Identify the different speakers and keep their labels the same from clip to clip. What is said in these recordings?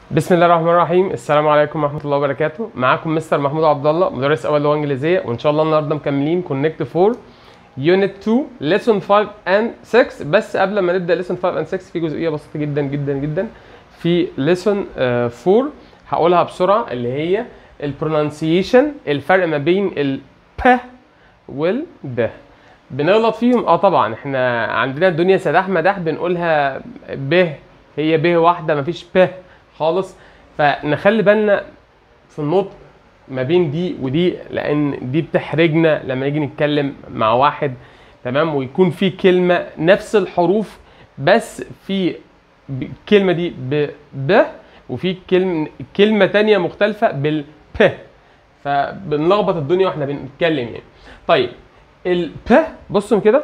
Speaker 1: بسم الله الرحمن الرحيم السلام عليكم ورحمه الله وبركاته معاكم مستر محمود عبد الله مدرس اول لغه انجليزيه وان شاء الله النهارده مكملين كونكت 4 يونت 2 ليسون 5 اند 6 بس قبل ما نبدا ليسون 5 اند 6 في جزئيه بسيطه جدا جدا جدا في ليسون 4 هقولها بسرعه اللي هي البرونانسيشن الفرق ما بين الب والب بنغلط فيهم اه طبعا احنا عندنا الدنيا سداح مداح بنقولها ب هي ب واحده مفيش ب خالص فنخلي بالنا في النطق ما بين دي ودي لان دي بتحرجنا لما نيجي نتكلم مع واحد تمام ويكون في كلمه نفس الحروف بس في ب- الكلمه دي ب ب وفي كلمه كلمه تانية مختلفه بالب فبنلخبط الدنيا واحنا بنتكلم يعني طيب الب بصوا كده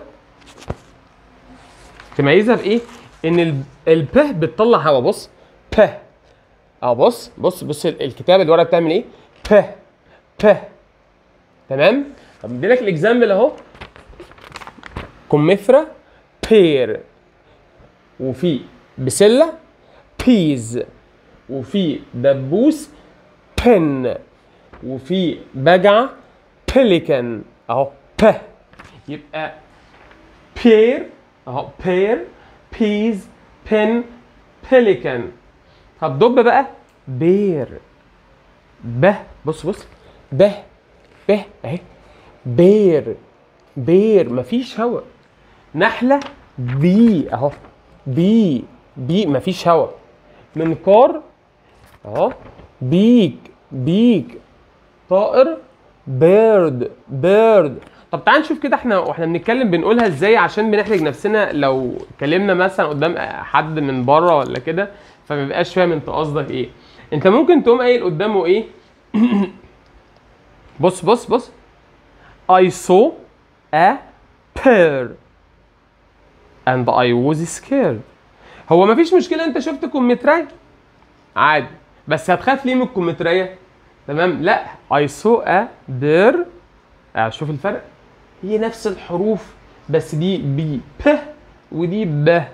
Speaker 1: تميزها بايه ان ال- الب بتطلع هوا بص ب اه بص بص بص ال- الكتاب الورقه بتعمل ايه ب ب تمام طب اديلك الاكزامبل اهو كمثرى بير وفي بسله بيز وفي دبوس بن وفي بجعه بليكن اهو ب يبقى بير اهو بير بيز بن بليكن طب دب بقى بير ب بص بص ب ب اهي بير بير مفيش هوا نحلة بي اهو بي بي مفيش هوا منقار اهو بيك بيك طائر بيرد بيرد طب تعال نشوف كده احنا واحنا بنتكلم بنقولها ازاي عشان بنحرج نفسنا لو اتكلمنا مثلا قدام حد من بره ولا كده فما بيبقاش فاهم انت قصدك ايه انت ممكن تقوم قايل قدامه ايه بص بص بص I saw a pear and I was scared هو مفيش مشكلة انت شفت كمثرية عادي بس هتخاف ليه من الكمثرية تمام لا I saw a bear آه، شوف الفرق هي نفس الحروف بس دي بي ب ودي ب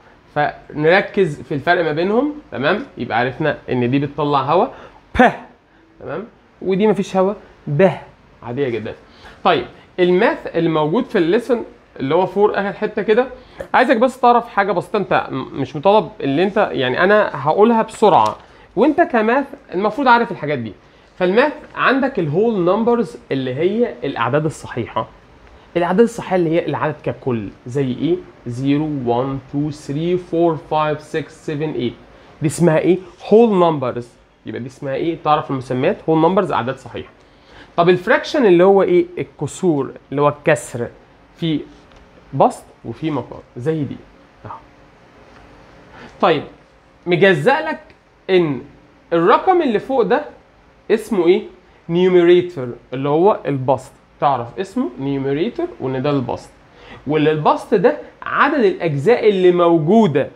Speaker 1: فنركز في الفرق ما بينهم تمام يبقى عرفنا ان دي بتطلع هوا ب تمام ودي مفيش هوا ب عاديه جدا طيب الماث اللي موجود في الليسن اللي هو فور اخر حته كده عايزك بس تعرف حاجه بسيطه انت م- مش مطالب اللي انت يعني انا هقولها بسرعه وانت كماث المفروض عارف الحاجات دي فالماث عندك الهول نمبرز اللي هي الاعداد الصحيحه الاعداد الصحيحه اللي هي العدد ككل زي ايه 0 1 2 3 4 5 6 7 8 دي اسمها ايه هول نمبرز يبقى دي اسمها ايه تعرف المسميات هول نمبرز اعداد صحيحه طب الفراكشن اللي هو ايه الكسور اللي هو الكسر في بسط وفي مقام زي دي اهو طيب مجزأ لك ان الرقم اللي فوق ده اسمه ايه نيوميريتور اللي هو البسط تعرف اسمه نيوميريتور وان ده البسط واللي البسط ده عدد الاجزاء اللي موجوده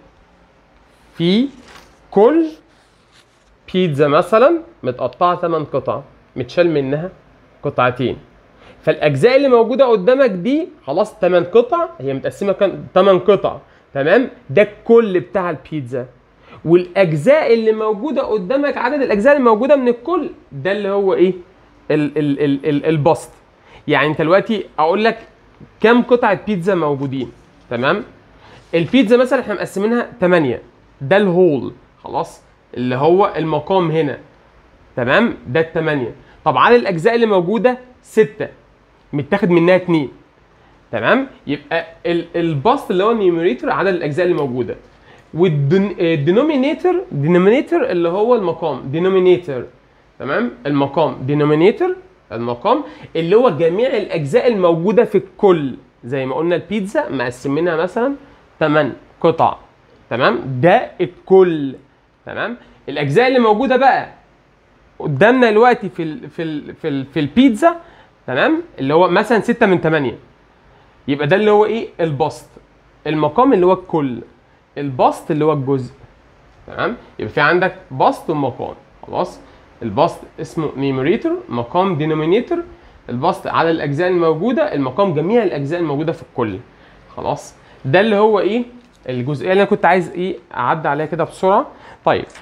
Speaker 1: في كل بيتزا مثلا متقطعه 8 قطع متشال منها قطعتين فالاجزاء اللي موجوده قدامك دي خلاص 8 قطع هي متقسمه كام 8 قطع تمام ده الكل بتاع البيتزا والاجزاء اللي موجوده قدامك عدد الاجزاء اللي موجوده من الكل ده اللي هو ايه ال ال ال ال البسط يعني انت دلوقتي اقول لك كام قطعه بيتزا موجودين تمام البيتزا مثلا احنا مقسمينها 8 ده الهول خلاص اللي هو المقام هنا تمام ده الثمانية طب عدد الاجزاء اللي موجوده ستة متاخد منها اتنين تمام يبقى ال- البسط اللي هو النيوميريتور عدد الاجزاء اللي موجوده والدينومينيتور دينومينيتور اللي هو المقام دينومينيتور تمام المقام دينومينيتور المقام اللي هو جميع الاجزاء الموجوده في الكل زي ما قلنا البيتزا مقسمينها مثلا 8 قطع تمام ده الكل تمام الاجزاء اللي موجوده بقى قدامنا دلوقتي في ال في ال في, ال في البيتزا تمام اللي هو مثلا 6 من 8 يبقى ده اللي هو ايه البسط المقام اللي هو الكل البسط اللي هو الجزء تمام يبقى في عندك بسط ومقام خلاص البسط اسمه نيميريتور مقام دينومينيتور البسط عدد الاجزاء الموجوده المقام جميع الاجزاء الموجوده في الكل خلاص ده اللي هو ايه الجزئيه اللي انا كنت عايز ايه اعدي عليها كده بسرعه طيب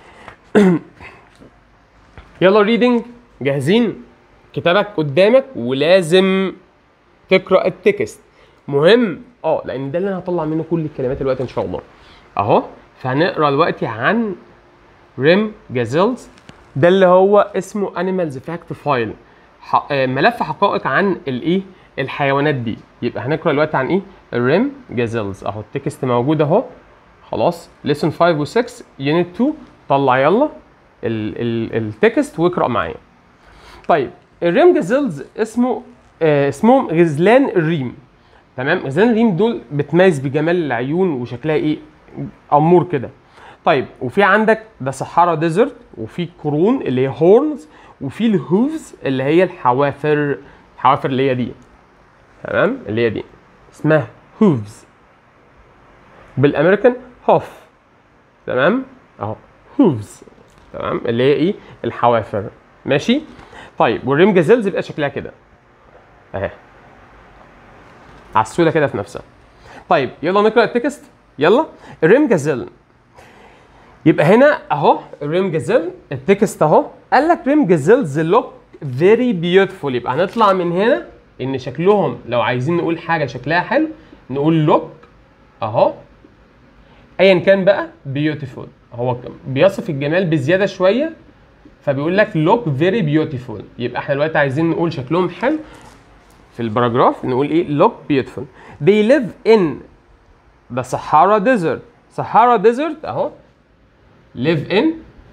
Speaker 1: يلا ريدنج جاهزين كتابك قدامك ولازم تقرا التكست مهم اه لان ده اللي انا هطلع منه كل الكلمات دلوقتي ان شاء الله اهو فهنقرا دلوقتي عن ريم جازيلز ده اللي هو اسمه انيمالز فاكت فايل ملف حقائق عن الايه الحيوانات دي يبقى هنقرا دلوقتي عن ايه الريم جازيلز اهو التكست موجود اهو خلاص ليسون 5 و6 يونت 2 طلع يلا ال- ال- التكست واقرا معايا طيب الريم جازيلز اسمه آه اسمهم غزلان الريم تمام غزلان الريم دول بتميز بجمال العيون وشكلها ايه امور كده طيب وفي عندك ده صحارى ديزرت وفي قرون اللي هي هورنز وفي الهوفز اللي هي الحوافر الحوافر اللي هي دي تمام اللي هي دي اسمها هوفز بالامريكان هوف تمام اهو هوفز تمام اللي هي ايه الحوافر ماشي طيب والريم جازيلز يبقى شكلها كده اهي عسوله كده في نفسها طيب يلا نقرا التكست يلا الريم جازيل يبقى هنا اهو الريم جازيل التكست اهو قال لك ريم جازيلز لوك فيري بيوتيفول يبقى هنطلع من هنا ان شكلهم لو عايزين نقول حاجه شكلها حلو نقول لوك اهو ايا كان بقى بيوتيفول هو بيصف الجمال بزياده شويه فبيقول لك لوك فيري بيوتيفول يبقى احنا دلوقتي عايزين نقول شكلهم حلو في الباراجراف نقول ايه لوك بيوتيفول they live in the Sahara desert Sahara desert اهو live in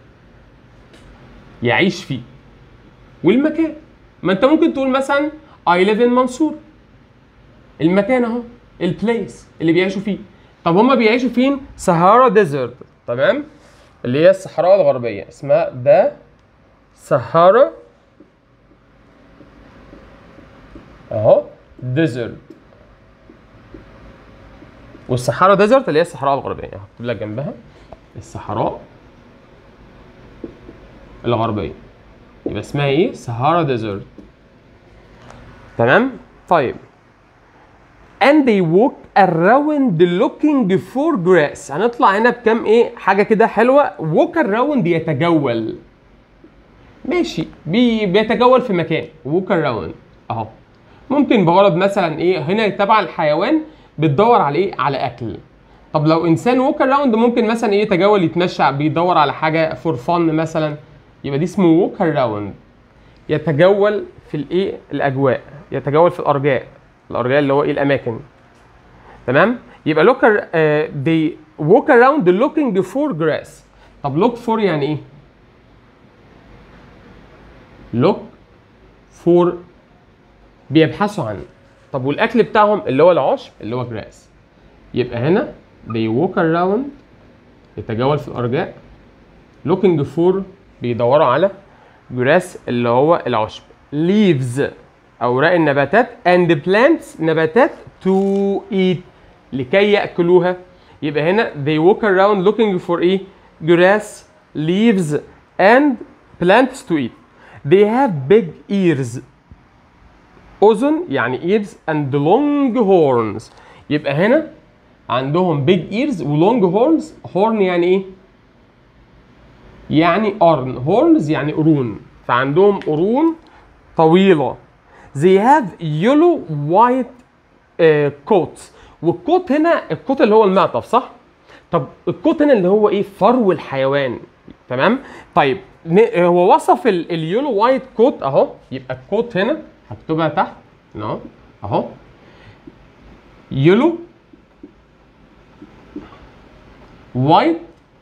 Speaker 1: يعيش فيه والمكان ما انت ممكن تقول مثلا I live in منصور المكان اهو البليس اللي بيعيشوا فيه طب هما بيعيشوا فين سهارا ديزرت تمام اللي هي الصحراء الغربيه اسمها ده سهارا اهو ديزرت والصحراء ديزرت اللي هي الصحراء الغربيه اهو هكتب لك جنبها الصحراء الغربيه يبقى اسمها ايه سهارا ديزرت تمام طيب and they walk around looking for grass هنطلع هنا بكام ايه حاجه كده حلوه walk around يتجول ماشي بي بيتجول في مكان walk around اهو ممكن بغرض مثلا ايه هنا تبع الحيوان بتدور على ايه على اكل طب لو انسان ووك اراوند ممكن مثلا ايه يتجول يتمشى بيدور على حاجه فور فن مثلا يبقى دي اسمه ووك اراوند يتجول في الايه الاجواء يتجول في الارجاء الارجاء اللي هو ايه الاماكن تمام يبقى لوكر they walk around looking for grass طب look for يعني ايه look for بيبحثوا عن طب والاكل بتاعهم اللي هو العشب اللي هو grass يبقى هنا they walk around يتجول في الارجاء looking for بيدوروا على grass اللي هو العشب leaves اوراق النباتات and plants نباتات to eat لكي ياكلوها يبقى هنا they walk around looking for ايه grass leaves and plants to eat they have big ears اذن يعني ears and long horns يبقى هنا عندهم big ears و long horns horn يعني ايه يعني قرن horns يعني قرون فعندهم قرون طويله they have yellow white uh, coats والكوت هنا الكوت اللي هو المعطف صح طب الكوت هنا اللي هو ايه فرو الحيوان تمام طيب ن- هو وصف ال- اليلو وايت كوت اهو يبقى الكوت هنا هكتبها تحت اهو اهو يلو وايت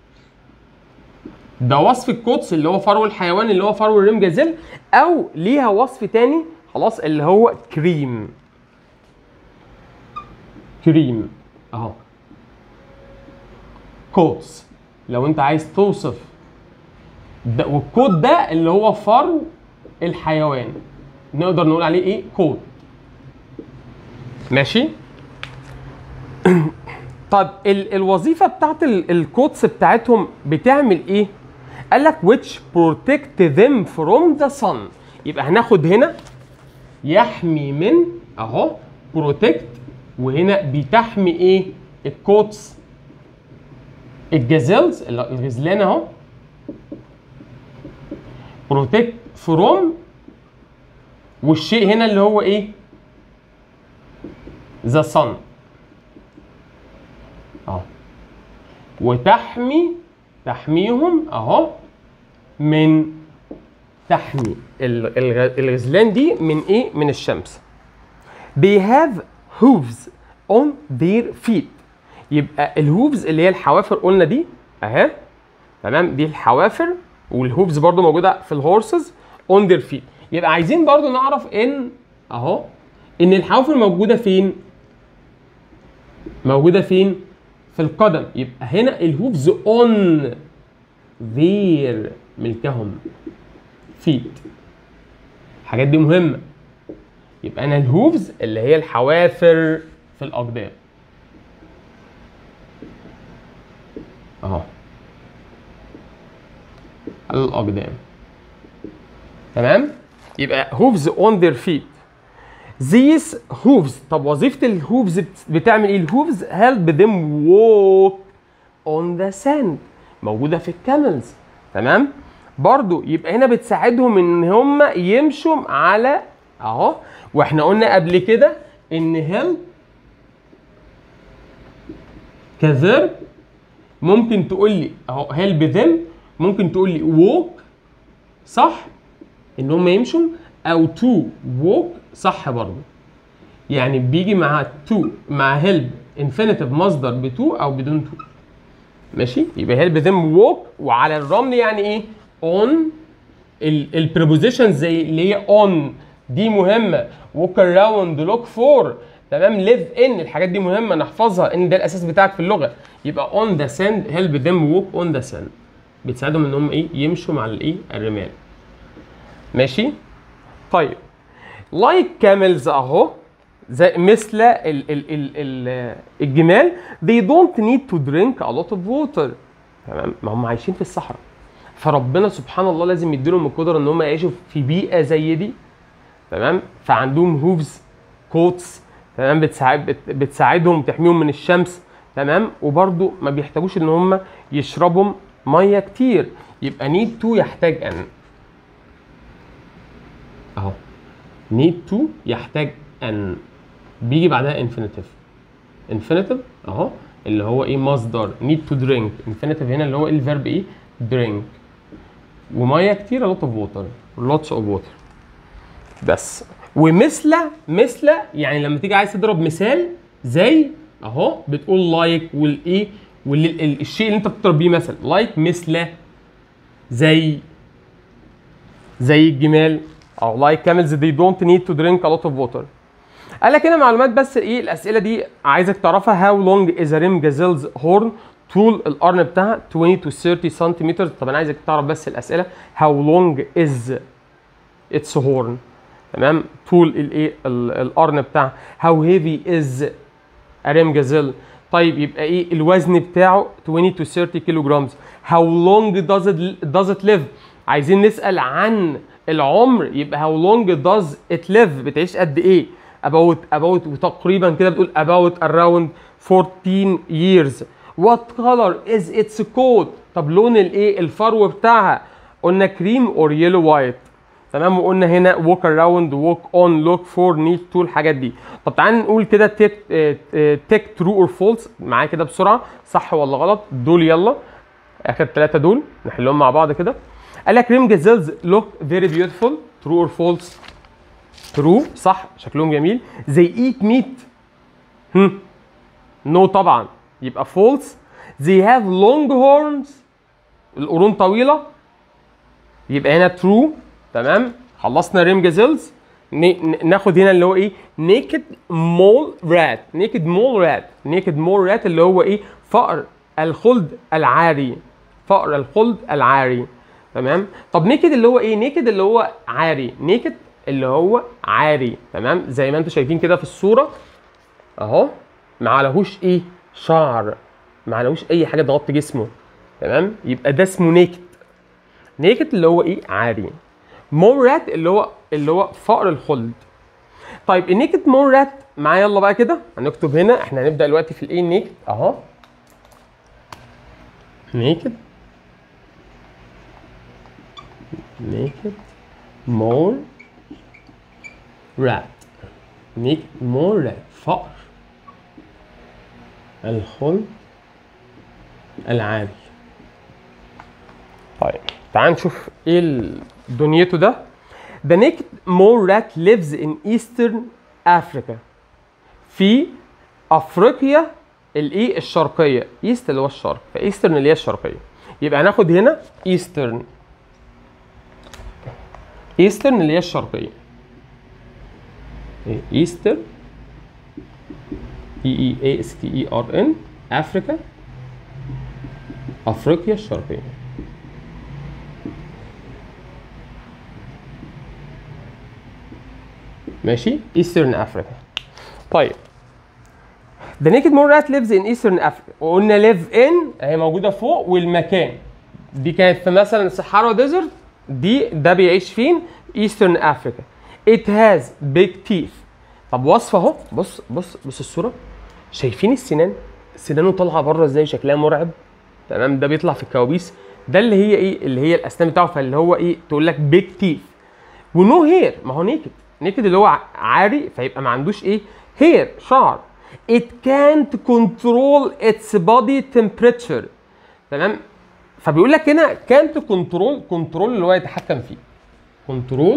Speaker 1: ده وصف الكوتس اللي هو فرو الحيوان اللي هو فرو الريم جازيل او ليها وصف تاني خلاص اللي هو كريم كريم اهو كوتس لو انت عايز توصف ده والكوت ده اللي هو فرو الحيوان نقدر نقول عليه ايه كوت ماشي طب ال الوظيفه بتاعت ال الكوتس بتاعتهم بتعمل ايه قال لك which protect them from the sun يبقى هناخد هنا يحمي من اهو protect وهنا بتحمي ايه الكوتس الجازلز الغزلان اهو بروتكت فروم والشيء هنا اللي هو ايه ذا صن اه وتحمي تحميهم اهو من تحمي ال- الغ- الغزلان دي من ايه من الشمس they have hooves on their feet يبقى الهوفز اللي هي الحوافر قلنا دي اهي تمام دي الحوافر والهوفز برضو موجوده في الهورسز on their feet يبقى عايزين برضو نعرف ان اهو ان الحوافر موجوده فين موجوده فين في القدم يبقى هنا الهوفز on their ملكهم feet الحاجات دي مهمه يبقى انا الهوفز اللي هي الحوافر في الاقدام اهو الاقدام تمام يبقى hooves on their feet these hooves طب وظيفه الهوفز بت- بتعمل ايه الهوفز help them walk on the sand موجوده في الكاملز تمام برضو يبقى هنا بتساعدهم ان هم يمشوا على اهو واحنا قلنا قبل كده ان هيل كفيرب ممكن تقول لي اهو هيلب ذم ممكن تقول لي ووك صح ان هم يمشوا او تو ووك صح برضه يعني بيجي مع تو مع هيلب انفينيتيف مصدر بتو او بدون تو ماشي يبقى هيلب ذم ووك وعلى الرمل يعني ايه اون البريبوزيشن زي اللي هي اون دي مهمه ووك اراوند لوك فور تمام ليف ان الحاجات دي مهمه نحفظها ان ده الاساس بتاعك في اللغه يبقى اون ذا ساند هيلب ذم ووك اون ذا ساند بتساعدهم ان هم ايه يمشوا مع الايه الرمال ماشي طيب لايك كاملز اهو زي مثل ال ال ال ال الجمال they don't need to drink a lot of water تمام ما هم عايشين في الصحراء فربنا سبحان الله لازم يديلهم القدره ان هم يعيشوا في بيئه زي دي تمام فعندهم هوفز كوتس تمام بتساعد بت- بتساعدهم تحميهم من الشمس تمام وبرده ما بيحتاجوش ان هم يشربوا ميه كتير يبقى نيد تو يحتاج ان اهو نيد تو يحتاج ان بيجي بعدها انفينيتيف انفينيتيف اهو اللي هو ايه مصدر نيد تو درينك انفينيتيف هنا اللي هو ايه الفيرب ايه درينك وميه كتير لوت اوف ووتر لوتس اوف ووتر بس ومثل مثل يعني لما تيجي عايز تضرب مثال زي اهو بتقول لايك والايه والشيء اللي انت بتضرب بيه مثل لايك مثل زي زي الجمال او لايك كاملز they don't need to drink a lot of water قال لك هنا معلومات بس ايه الاسئله دي عايزك تعرفها how long is a rim gazelle's horn طول القرن بتاعها 20 to 30 سنتيمتر طب انا عايزك تعرف بس الاسئله how long is its horn تمام طول الايه ال- القرن بتاعها how heavy is a rim gazelle طيب يبقى ايه الوزن بتاعه 20 to 30 كيلو جرامز how long does it does it live عايزين نسال عن العمر يبقى how long does it live بتعيش قد ايه about about وتقريبا كده بتقول about around 14 years what color is its coat طب لون الايه الفرو بتاعها قلنا كريم اور يلو وايت تمام وقلنا هنا walk around walk on look for need to الحاجات دي طب تعال نقول كده تيك تيك ترو اور فولس معايا كده بسرعه صح ولا غلط دول يلا اخر ثلاثه دول نحلهم مع بعض كده قال لك ريم جازلز لوك فيري بيوتيفول ترو اور فولس ترو صح شكلهم جميل زي ايت ميت هم نو طبعا يبقى فولس they have long horns القرون طويله يبقى هنا ترو تمام خلصنا ريم جازلز ناخد هنا اللي هو ايه نيكد مول رات نيكد مول رات نيكد مول رات اللي هو ايه فقر الخلد العاري فقر الخلد العاري تمام طب نيكد اللي هو ايه نيكد اللي هو عاري نيكد اللي هو عاري تمام زي ما انتم شايفين كده في الصوره اهو ما عليهوش ايه شعر ما عليهوش اي حاجه تغطي جسمه تمام يبقى ده اسمه نيكد نيكد اللي هو ايه عاري مورات اللي هو اللي هو فقر الخلد طيب النيكد مورات معايا يلا بقى كده هنكتب هنا احنا هنبدا دلوقتي في الايه نيكد اهو نيكد make it more rat make it more rat فقر الخلق العالي طيب تعال نشوف ايه ال- دنيته ده The naked mole rat lives in eastern Africa في افريقيا الايه الشرقيه ايست اللي هو الشرق فايسترن اللي هي الشرقيه يبقى هناخد هنا ايسترن ايسترن اللي هي الشرقيه ايسترن اي اي اي اس تي اي ار ان افريكا افريقيا الشرقيه ماشي ايسترن افريكا طيب The naked mole rat lives in eastern Africa وقلنا live in هي موجوده فوق والمكان دي كانت في مثلا الصحراء ديزرت دي ده بيعيش فين eastern Africa it has big teeth طب وصفه اهو بص بص بص الصوره شايفين السنان سنانه طالعه بره ازاي شكلها مرعب تمام ده بيطلع في الكوابيس ده اللي هي ايه اللي هي الاسنان بتاعه فاللي هو ايه تقول لك بيج تيث ونو هير ما هو نيكد نيكد اللي هو ع- عاري فيبقى ما عندوش ايه هير شعر it can't control its body temperature تمام فبيقول لك هنا can't control control اللي هو يتحكم فيه control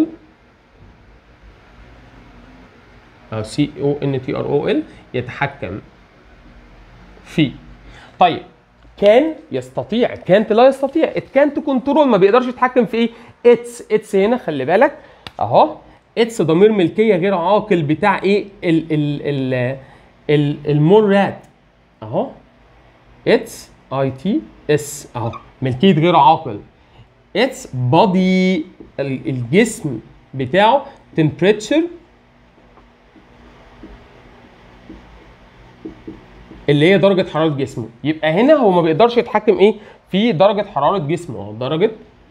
Speaker 1: او سي او ان تي ار او ال يتحكم فيه طيب كان يستطيع كانت لا يستطيع ات كانت كنترول ما بيقدرش يتحكم في ايه اتس اتس هنا خلي بالك اهو اتس ضمير ملكيه غير عاقل بتاع ايه ال ال ال ال المورات اهو اتس اي تي اس اهو ملكيه غير عاقل اتس بودي الجسم بتاعه temperature اللي هي درجة حرارة جسمه يبقى هنا هو ما بيقدرش يتحكم ايه في درجة حرارة جسمه أو درجة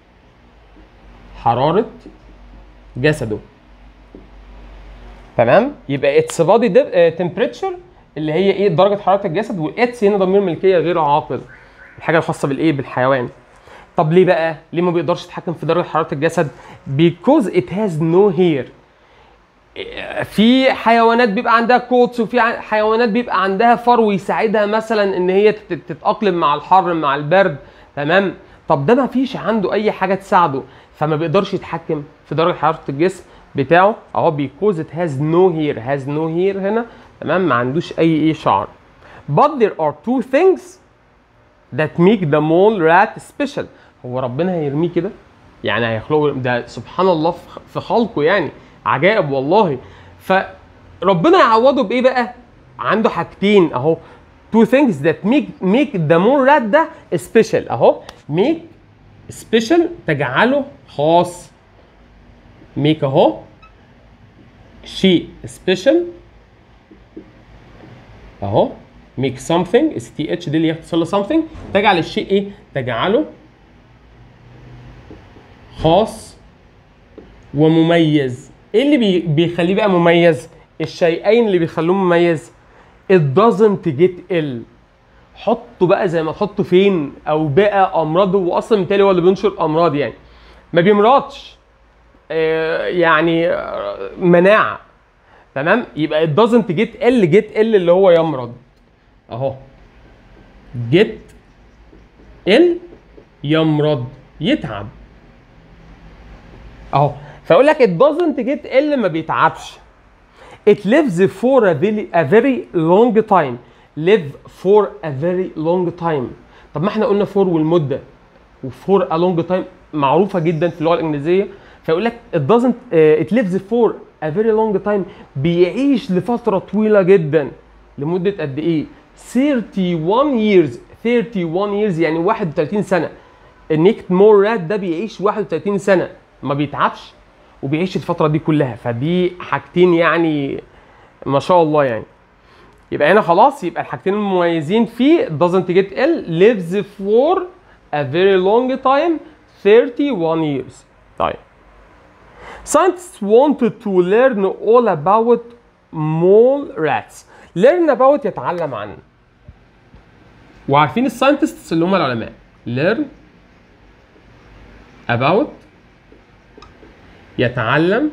Speaker 1: حرارة جسده تمام يبقى اتس بادي تمبريتشر اللي هي ايه درجة حرارة الجسد واتس هنا ضمير ملكية غير عاقل الحاجة الخاصة بالايه بالحيوان طب ليه بقى ليه ما بيقدرش يتحكم في درجة حرارة الجسد because it has no hair في حيوانات بيبقى عندها كوتس وفي ع- حيوانات بيبقى عندها فرو يساعدها مثلا ان هي تت- تتاقلم مع الحر مع البرد تمام طب ده ما فيش عنده اي حاجه تساعده فما بيقدرش يتحكم في درجه حراره الجسم بتاعه اهو because it has no hair has no hair هنا تمام ما عندوش اي ايه شعر but there are two things that make the mole rat special هو ربنا هيرميه كده يعني هيخلقه ده سبحان الله في- في خلقه يعني عجائب والله فربنا يعوضه بايه بقى عنده حاجتين اهو two things that make make the mole rat ده special اهو make special تجعله خاص make اهو شيء special اهو make something اس تي اتش دي اللي يختصر له something تجعل الشيء ايه تجعله خاص ومميز ايه اللي بي بيخليه بقى مميز الشيئين اللي بيخلوه مميز it doesn't get ill حطه بقى زي ما تحطه فين او بقى امراضه واصلا بالتالي هو اللي بينشر امراض يعني ما بيمرضش آه، يعني آه، مناعه تمام يبقى it doesn't get ill get ill اللي هو يمرض اهو get ill يمرض يتعب اهو فيقول لك it doesn't get ill ما بيتعبش it lives for a very, a very long time live for a very long time طب ما احنا قلنا for والمده وفور a long time معروفه جدا في اللغه الانجليزيه فيقول لك it doesn't uh, it lives for a very long time بيعيش لفتره طويله جدا لمده قد ايه 31 years 31 years يعني 31 سنه النيكت مور رات ده بيعيش 31 سنه ما بيتعبش وبيعيش الفتره دي كلها فدي حاجتين يعني ما شاء الله يعني يبقى هنا خلاص يبقى الحاجتين المميزين فيه doesn't get ill lives for a very long time 31 years طيب Scientists wanted to learn all about mole rats learn about يتعلم عن وعارفين الساينتستس اللي هم العلماء learn about يتعلم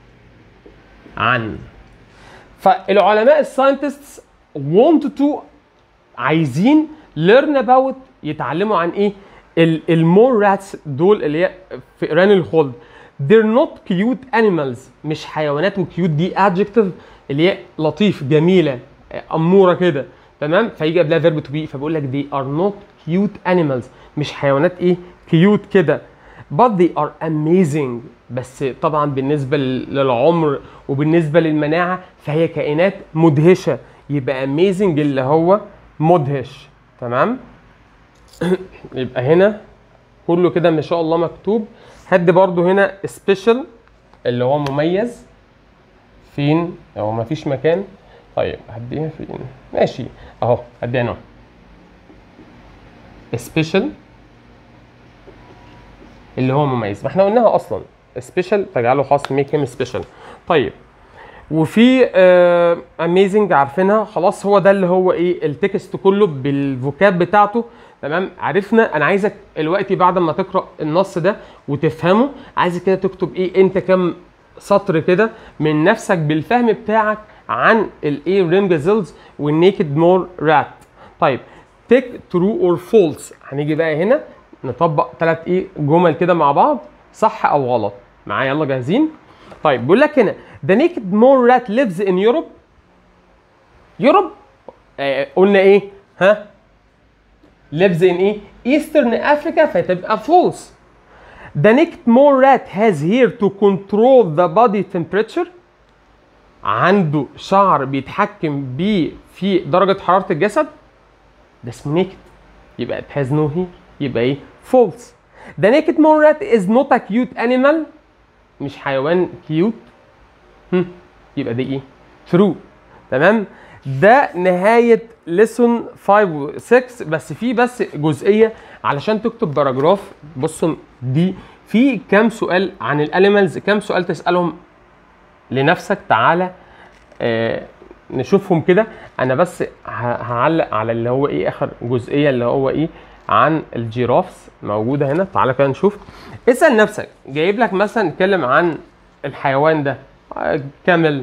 Speaker 1: عن فالعلماء الساينتستس want to عايزين learn about يتعلموا عن ايه المور راتس دول اللي هي فئران الخلد they're not cute animals مش حيوانات وكيوت دي adjective اللي هي لطيف جميله اموره كده تمام فيجي قبلها فيرب تو بي فبقول لك they are not cute animals مش حيوانات ايه كيوت كده but they are amazing بس طبعا بالنسبه للعمر وبالنسبه للمناعه فهي كائنات مدهشه يبقى amazing اللي هو مدهش تمام يبقى هنا كله كده ما شاء الله مكتوب هدي برضو هنا سبيشال اللي هو مميز فين هو ما فيش مكان طيب هديها فين ماشي اهو هديها هنا سبيشال اللي هو مميز ما احنا قلناها اصلا سبيشال تجعله خاص ميك هيم سبيشال طيب وفي اميزنج عارفينها خلاص هو ده اللي هو ايه التكست كله بالفوكاب بتاعته تمام عرفنا انا عايزك دلوقتي بعد ما تقرا النص ده وتفهمه عايزك كده تكتب ايه انت كام سطر كده من نفسك بالفهم بتاعك عن الايه ريم جازلز والنيكد مور رات طيب تيك ترو اور فولس هنيجي بقى هنا نطبق ثلاث ايه جمل كده مع بعض صح او غلط معايا يلا جاهزين طيب بيقول لك هنا the naked mole rat lives in Europe يوروب آه قلنا ايه ها lives in ايه eastern Africa فتبقى false the naked mole rat has hair to control the body temperature عنده شعر بيتحكم بيه في درجة حرارة الجسد ده اسمه naked يبقى it has no hair يبقى ايه false the naked mole rat is not a cute animal مش حيوان كيوت يبقى دي ايه true تمام ده نهاية ليسون 5 و 6 بس في بس جزئية علشان تكتب باراجراف بصوا دي في كام سؤال عن الانيمالز كام سؤال تسألهم لنفسك تعالى آه نشوفهم كده انا بس هعلق على اللي هو ايه اخر جزئية اللي هو ايه عن الجيرافس موجودة هنا تعالى كده نشوف اسأل نفسك جايب لك مثلا نتكلم عن الحيوان ده كامل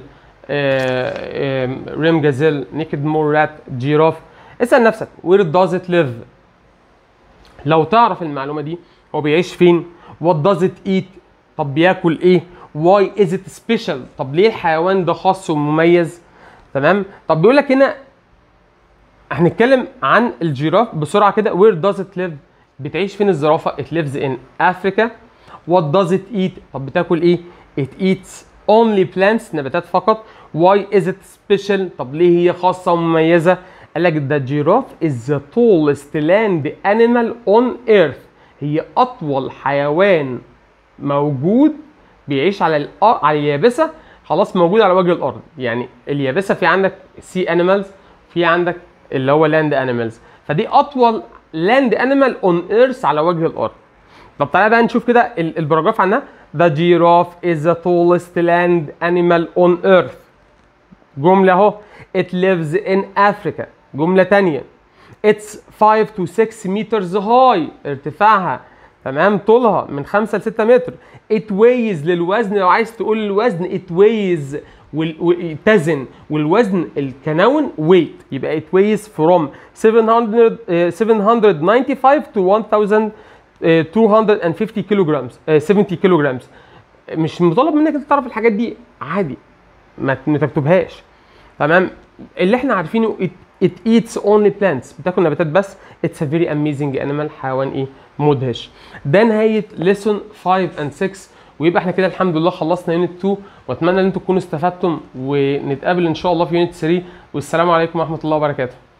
Speaker 1: ريم جازيل نيكد مور رات جيراف اسال نفسك وير داز ات ليف لو تعرف المعلومه دي هو بيعيش فين وات داز ات ايت طب بياكل ايه واي از ات سبيشال طب ليه الحيوان ده خاص ومميز تمام طب بيقول لك هنا هنتكلم عن الجيراف بسرعه كده وير داز ات ليف بتعيش فين الزرافه ات ليفز ان افريكا وات داز ات ايت طب بتاكل ايه ات ايتس only plants نباتات فقط why is it special طب ليه هي خاصة ومميزة قال لك the giraffe is the tallest land animal on earth هي أطول حيوان موجود بيعيش على الأ... على اليابسة خلاص موجود على وجه الأرض يعني اليابسة في عندك sea animals في عندك اللي هو land animals فدي أطول land animal on earth على وجه الأرض طب تعالى بقى نشوف كده الباراجراف عنها The giraffe is the tallest land animal on earth. جملة اهو. It lives in Africa. جملة تانية. It's 5 to 6 meters high. ارتفاعها تمام طولها من 5 ل 6 متر. It weighs للوزن لو عايز تقول الوزن it weighs تزن والوزن الكنون weight يبقى it weighs from 700 uh, 795 to 1000 250 كيلو جرامز 70 كيلو جرامز مش مطالب منك انت تعرف الحاجات دي عادي ما تكتبهاش تمام اللي احنا عارفينه it, it eats only plants بتاكل نباتات بس it's a very amazing animal حيوان ايه مدهش ده نهايه lesson 5 and 6 ويبقى احنا كده الحمد لله خلصنا يونت 2 واتمنى ان انتم تكونوا استفدتم ونتقابل ان شاء الله في يونت 3 والسلام عليكم ورحمه الله وبركاته